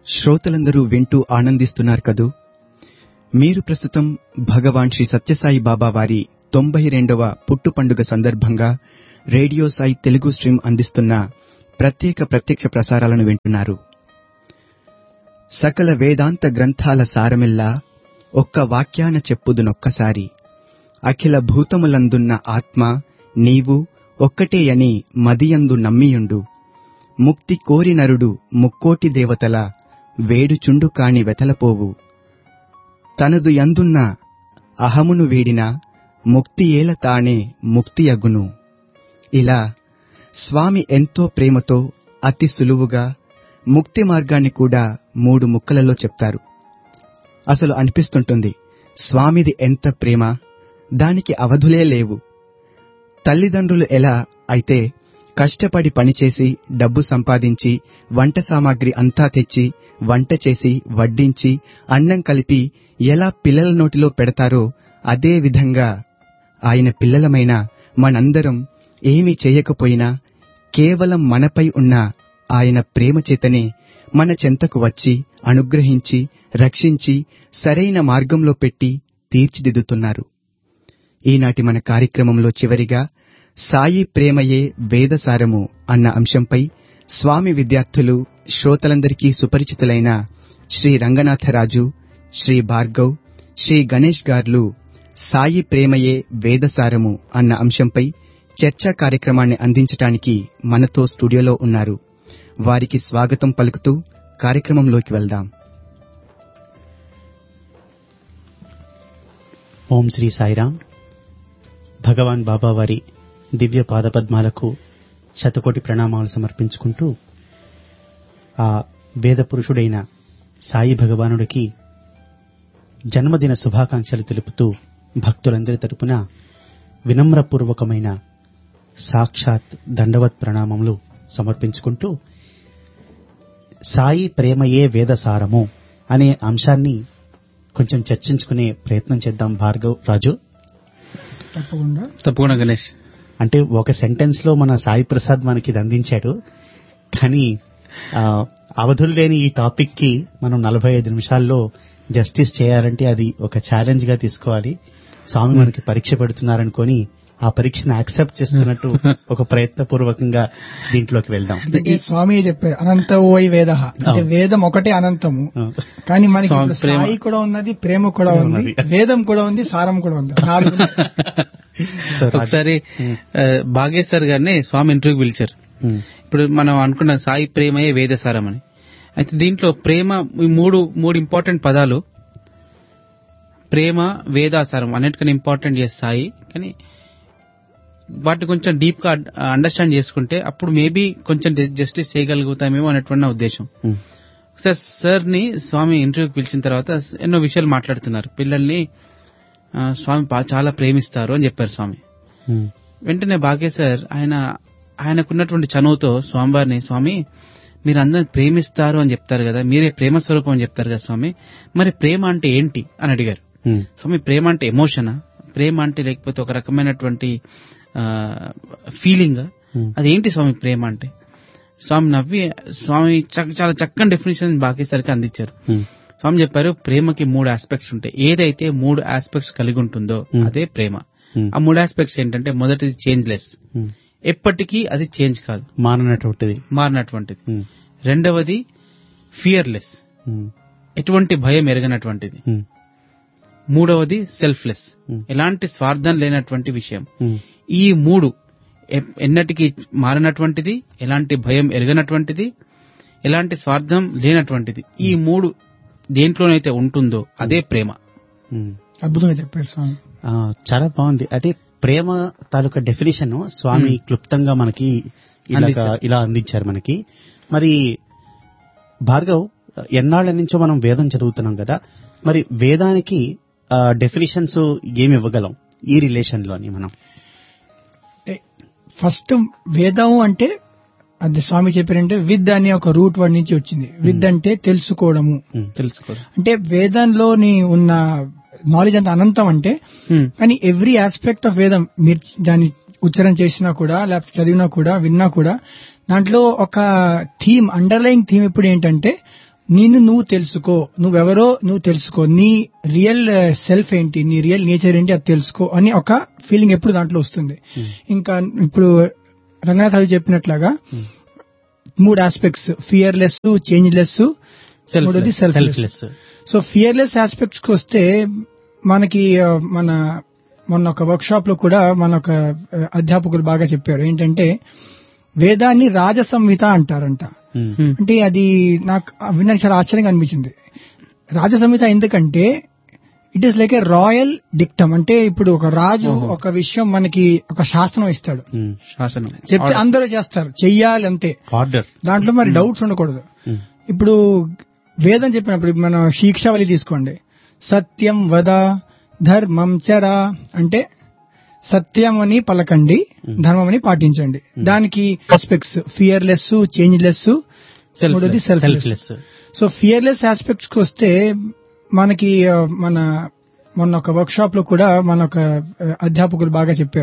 శ్రోతలందరూ వింటూ ఆనందిస్తున్నారు కదూ మీరు ప్రస్తుతం భగవాన్ శ్రీ సత్యసాయి బాబా వారి తొంభై రెండవ పుట్టు పండుగ సందర్భంగా రేడియో సాయి తెలుగు స్ట్రీమ్ అందిస్తున్న ప్రత్యేక ప్రత్యక్ష ప్రసారాలను వింటున్నారు సకల వేదాంత గ్రంథాల సారమిల్లా ఒక్క వాక్యాన చెప్పుదునొక్కసారి అఖిల భూతములందున్న ఆత్మ నీవు ఒక్కటేయని మదియందు నమ్మియుండు ముక్తి కోరి నరుడు ముక్కోటి దేవతల వేడుచుండు కాని వెతలపోవు తనదు యందున్న అహమును వీడిన ముక్తి ఏల తానే ముక్తియగును ఇలా స్వామి ఎంతో ప్రేమతో అతి సులువుగా ముక్తి మార్గాన్ని కూడా మూడు ముక్కలలో చెప్తారు అసలు అనిపిస్తుంటుంది స్వామిది ఎంత ప్రేమ దానికి అవధులే లేవు తల్లిదండ్రులు ఎలా అయితే కష్టపడి పనిచేసి డబ్బు సంపాదించి వంట సామాగ్రి అంతా తెచ్చి వంట చేసి వడ్డించి అన్నం కలిపి ఎలా పిల్లల నోటిలో పెడతారో అదే విధంగా ఆయన పిల్లలమైన మనందరం ఏమీ చేయకపోయినా కేవలం మనపై ఉన్న ఆయన ప్రేమ చేతనే మన చెంతకు వచ్చి అనుగ్రహించి రక్షించి సరైన మార్గంలో పెట్టి తీర్చిదిద్దుతున్నారు ఈనాటి మన కార్యక్రమంలో చివరిగా సాయి ప్రేమయే వేదసారము అన్న అంశంపై స్వామి విద్యార్థులు శ్రోతలందరికీ సుపరిచితులైన శ్రీ రంగనాథరాజు శ్రీ భార్గవ్ శ్రీ గణేష్ గార్లు సాయి ప్రేమయే వేదసారము అన్న అంశంపై చర్చా కార్యక్రమాన్ని అందించటానికి మనతో స్టూడియోలో ఉన్నారు వారికి స్వాగతం పలుకుతూ కార్యక్రమంలోకి వెళ్దాం ఓం శ్రీ సాయిరాం భగవాన్ బాబా వారి దివ్య పాదపద్మాలకు శతకోటి ప్రణామాలు సమర్పించుకుంటూ ఆ వేద పురుషుడైన సాయి భగవానుడికి జన్మదిన శుభాకాంక్షలు తెలుపుతూ భక్తులందరి తరపున వినమ్రపూర్వకమైన సాక్షాత్ దండవత్ ప్రణామములు సమర్పించుకుంటూ సాయి ప్రేమయే వేదసారము అనే అంశాన్ని కొంచెం చర్చించుకునే ప్రయత్నం చేద్దాం భార్గవ్ రాజు తప్పకుండా తప్పకుండా గణేష్ అంటే ఒక సెంటెన్స్ లో మన సాయి ప్రసాద్ మనకి ఇది అందించాడు కానీ ఆ, అవధులు లేని ఈ టాపిక్ కి మనం నలభై ఐదు నిమిషాల్లో జస్టిస్ చేయాలంటే అది ఒక ఛాలెంజ్ గా తీసుకోవాలి స్వామి మనకి పరీక్ష పెడుతున్నారనుకొని ఆ పరీక్షను యాక్సెప్ట్ చేస్తున్నట్టు ఒక ప్రయత్నపూర్వకంగా దీంట్లోకి వెళ్దాం అందుకే స్వామి చెప్పారు అనంత ఓయి వేద అంటే అవును. వేదం ఒకటే అనంతము ఆ, కానీ మనకి స్వామి ఇప్పుడు ప్రేమ. సాయి కూడా ఉన్నది ప్రేమ కూడా ఉంది ఉన్నది. వేదం కూడా ఉంది సారం కూడా ఉంది నాలుగు సో రాజు- ఒకసారి ఆ, భాగేశ్వర్ గారిని స్వామి ఇంటర్వ్యూకి పిలిచారు ఉమ్, ఇప్పుడు మనం అనుకున్న సాయి ప్రేమయే వేదసారం అని అయితే దీంట్లో ప్రేమ ఈ మూడు మూడు ఇంపార్టెంట్ పదాలు ప్రేమ వేదాసారం అన్నిటికన్నా ఇంపార్టెంట్ చేసి సాయి కానీ వాటిని కొంచెం డీప్ గా అండర్స్టాండ్ చేసుకుంటే అప్పుడు మేబీ కొంచెం జస్టిస్ చేయగలుగుతామేమో అనేటువంటి నా ఉద్దేశం ఉమ్, ఒకసారి సార్ ని స్వామి ఇంటర్వ్యూకి పిలిచిన తర్వాత ఎన్నో విషయాలు మాట్లాడుతున్నారు పిల్లల్ని ఆ, స్వామి బా- చాలా ప్రేమిస్తారు అని చెప్పారు స్వామి ఉమ్, వెంటనే బాగే సార్ ఆయన ఆయనకున్నటువంటి చనువుతో స్వామివారిని స్వామి మీరు అందరిని ప్రేమిస్తారు అని చెప్తారు కదా మీరే ప్రేమ స్వరూపం అని చెప్తారు కదా స్వామి మరి ప్రేమ అంటే ఏంటి అని అడిగారు ఉమ్, స్వామి ప్రేమ అంటే ఎమోషనా ప్రేమ అంటే లేకపోతే ఒక రకమైనటువంటి ఫీలింగ్ ఉమ్, అదేంటి స్వామి ప్రేమ అంటే స్వామి నవ్వి స్వామి చక్క- చాలా చక్కని డెఫినేషన్ బాకేసరికి అందించారు ఉమ్, స్వామి చెప్పారు ప్రేమకి మూడు ఆస్పెక్ట్స్ ఉంటాయి ఏదైతే మూడు ఆస్పెక్ట్స్ కలిగి ఉంటుందో Hmm. అదే ప్రేమ ఉమ్, ఆ మూడు ఆస్పెక్ట్స్ ఏంటంటే మొదటిది చేంజ్లెస్ ఉమ్. ఎప్పటికీ అది చేంజ్ కాదు మాననటువంటిది మారినటువంటిది ఉమ్, రెండవది ఫియర్లెస్ ఉమ్, ఎటువంటి భయం ఎరగనటువంటిది ఉమ్, మూడవది సెల్ఫ్లెస్ Hmm. ఎలాంటి స్వార్థం లేనటువంటి విషయం ఉమ్, ఈ మూడు ఎ- ఎన్నటికీ మారినటువంటిది ఎలాంటి భయం ఎరగనటువంటిది ఎలాంటి స్వార్థం లేనటువంటిది ఈ మూడు దేంట్లోనైతే ఉంటుందో అదే ప్రేమ ఉమ్. అద్భుతంగా చెప్పారు స్వామి ఆ, చాలా బాగుంది అదే ప్రేమ తాలూకా డెఫినేషన్ స్వామి మ్మ్. క్లుప్తంగా మనకి ఇలాగా అందించారు. ఇలా అందించారు మనకి మరి భార్గవ్ ఎన్నాళ్ళ నుంచో మనం వేదం చదువుతున్నాం కదా మరి వేదానికి డెఫినేషన్స్ ఏమి ఇవ్వగలం ఈ రిలేషన్ లోని మనం అంటే ఫస్ట్ వేదం అంటే అది స్వామి చెప్పారంటే విద్ అనే ఒక రూట్ వర్డ్ నుంచి వచ్చింది విద్ అంటే తెలుసుకోవడము మ్మ్. తెలుసుకో అంటే వేదంలోని ఉన్న నాలెడ్జ్ అంత అనంతం అంటే హ్మ్. కానీ ఎవ్రీ ఆస్పెక్ట్ ఆఫ్ వేదం మీరు దాన్ని ఉచ్చారణ చేసినా కూడా లేకపోతే చదివినా కూడా విన్నా కూడా దాంట్లో ఒక థీమ్ అండర్లయింగ్ థీమ్ ఇప్పుడు ఏంటంటే నిన్ను నువ్వు తెలుసుకో నువ్వెవరో నువ్వు తెలుసుకో నీ రియల్ సెల్ఫ్ ఏంటి నీ రియల్ నేచర్ ఏంటి అది తెలుసుకో అని ఒక ఫీలింగ్ ఎప్పుడు దాంట్లో వస్తుంది ఇంకా ఇప్పుడు రంగనాథ్ రావు చెప్పినట్లాగా మూడు ఆస్పెక్ట్స్ ఫియర్లెస్ చేంజ్లెస్ మూడోది selfless selfless so fearless aspects కి వస్తే మనకి ఆ, మన మొన్న ఒక వర్క్ షాప్ లో కూడా మన ఒక ఆ, అధ్యాపకులు బాగా చెప్పారు ఏంటంటే వేదాన్ని రాజ సంహిత అంటారంట అంటే అది నాకు విన్నాక చాలా ఆశ్చర్యంగా అనిపించింది రాజ సంహిత ఎందుకంటే it is like a royal dictum అంటే ఇప్పుడు ఒక రాజు ఒక విషయం మనకి ఒక శాసనం ఇస్తాడు శాసనం చెప్తే అందరూ చేస్తారు చెయ్యాలి అంతే ఆర్డర్ దాంట్లో మరి డౌట్స్ ఉండకూడదు ఇప్పుడు వేదం చెప్పినప్పుడు ఇప్పుడు మనం శిక్షావళి తీసుకోండి సత్యం వద ధర్మం చర అంటే సత్యం అని పలకండి ధర్మం అని పాటించండి దానికి ఆస్పెక్ట్స్ ఫియర్లెస్ చేంజ్లెస్ మూడోది selfless selfless so fearless aspects కి వస్తే మనకి ఆ, మన మొన్న ఒక వర్క్ షాప్ లో కూడా మన ఒక ఆ, అధ్యాపకులు బాగా చెప్పారు